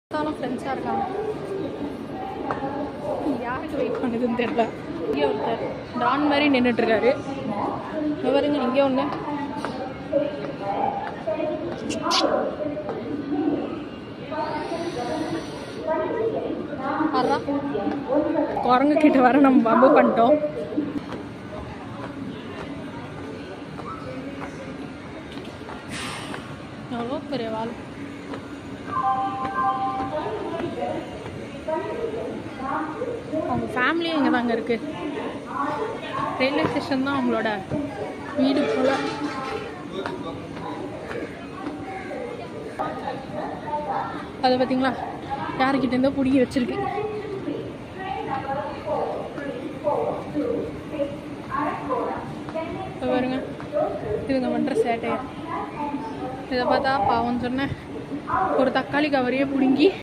பார்த்தாலும் ஃப்ரெண்ட்ஸாக இருக்காங்க யாருக்கு வெயிட் பண்ணுதுன்னு தெரியல இங்கே ஒருத்தர் டான் மாதிரி நின்றுட்டு இருக்காரு இங்க பாருங்க இங்கே ஒன்று அதான் குரங்கு கிட்ட வர நம்ம பம்பு பண்ணிட்டோம் எவ்வளோ பெரிய வாழ் அவங்க ஃபேமிலியும் இங்கே தாங்க இருக்கு ரயில்வே ஸ்டேஷன் தான் அவங்களோட வீடு போல அதை பார்த்தீங்களா யாருக்கிட்ட இருந்தோ பிடிங்கி வச்சிருக்கு இப்ப பாருங்க இதுங்க பண்ணுற சேட்டையை இதை பார்த்தா பாவம் சொன்னேன் ஒரு தக்காளி கவரையே பிடுங்கி